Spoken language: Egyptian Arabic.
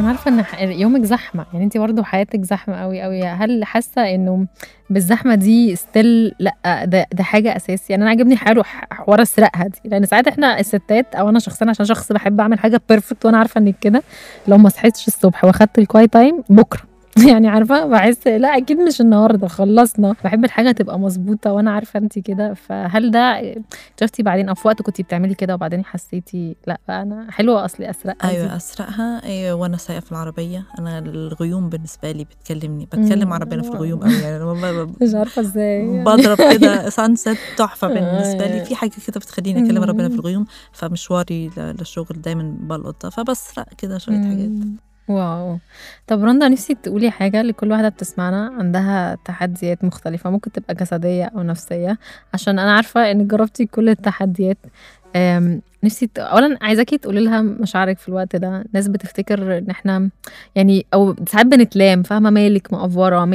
أنا عارفة إن ح يومِك زحمة، يعني أنتِ برضه حياتِك زحمة أوي، أوي، هل حاسة إنه بالزحمة دي still لأ ده ده حاجة أساسي؟ يعني أنا عاجبني حلو ح حوار أسرقها دي، لإن ساعات إحنا الستات أو أنا شخصيًا عشان شخص باحب أعمل حاجة perfect وأنا عارفة إنِّك كده، لو ما صحيتش الصبح وأخدت الquiet time بُكرة يعني عارفة باحس لأ أكيد مش النهارده خلّصنا، باحب الحاجة تبقى مضبوطة وأنا عارفة أنتِ كده، فهل ده اكتشفتِ بعدين أو في وقت كنتِ بتعملي كده وبعدين حسيتِ لأ أنا حلوة أصلي أسرقها دي؟ أيوه أسرقها آآ وأنا سايقة في العربية، أنا الغيوم بالنسبة لي بتكلمني، باتكلم إمم، عربي أنا في آه. الغيوم أوي يعني أنا ب ب مش عارفة إزاي يعني باضرب كده sunset تحفة بالنسبة لي، آه. في حاجة كده بتخلّيني أكلم ربنا في إمم. الغيوم، فمشواري ل للشغل دايمًا بالقطها، فباسرق كده شوية حاجات. إمم، واو! طب رندا نفسي تقولي حاجة لكل واحدة بتسمعنا عندها تحديات مختلفة، ممكن تبقى جسدية أو نفسية، عشان أنا عارفة إنِّك جربتِ كل التحديات، آمم نفسي ت أولًا عايزاكِ تقولي لها مشاعرِك في الوقت ده، ناس بتفتكر إن إحنا يعني أو ساعات بنتلام فاهمة، مالِك مأفورة